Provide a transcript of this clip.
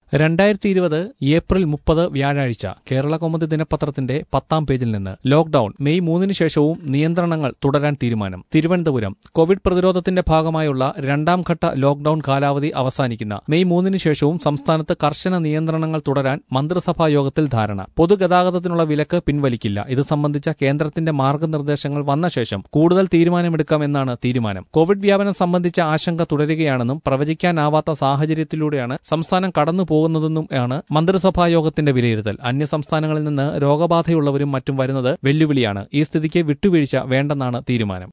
രണ്ടായിരത്തി ഇരുപത് ഏപ്രിൽ മുപ്പത് വ്യാഴാഴ്ച കേരള കൗമുദി ദിനപത്രത്തിന്റെ പത്താം പേജിൽ നിന്ന് ലോക്ഡൌൺ മെയ് മൂന്നിന് ശേഷവും നിയന്ത്രണങ്ങൾ തുടരാൻ തീരുമാനം തിരുവനന്തപുരം കോവിഡ് പ്രതിരോധത്തിന്റെ ഭാഗമായുള്ള രണ്ടാം ഘട്ട ലോക്ഡൌൺ കാലാവധി അവസാനിക്കുന്ന മെയ് മൂന്നിന് ശേഷവും സംസ്ഥാനത്ത് കർശന നിയന്ത്രണങ്ങൾ തുടരാൻ മന്ത്രിസഭാ യോഗത്തിൽ ധാരണ പൊതുഗതാഗതത്തിനുള്ള വിലക്ക് പിൻവലിക്കില്ല ഇത് സംബന്ധിച്ച കേന്ദ്രത്തിന്റെ മാർഗനിർദ്ദേശങ്ങൾ വന്ന ശേഷം കൂടുതൽ തീരുമാനമെടുക്കാമെന്നാണ് തീരുമാനം കോവിഡ് വ്യാപനം സംബന്ധിച്ച ആശങ്ക തുടരുകയാണെന്നും പ്രവചിക്കാനാവാത്ത സാഹചര്യത്തിലൂടെയാണ് സംസ്ഥാനം കടന്നു പോകുന്നതെന്നും ആണ് മന്ത്രിസഭാ യോഗത്തിന്റെ വിലയിരുത്തൽ അന്യ സംസ്ഥാനങ്ങളിൽ നിന്ന് രോഗബാധയുള്ളവരും മറ്റും വരുന്നത് വെല്ലുവിളിയാണ് ഈ സ്ഥിതിക്ക് വിട്ടുവീഴ്ച വേണ്ടെന്നാണ് തീരുമാനം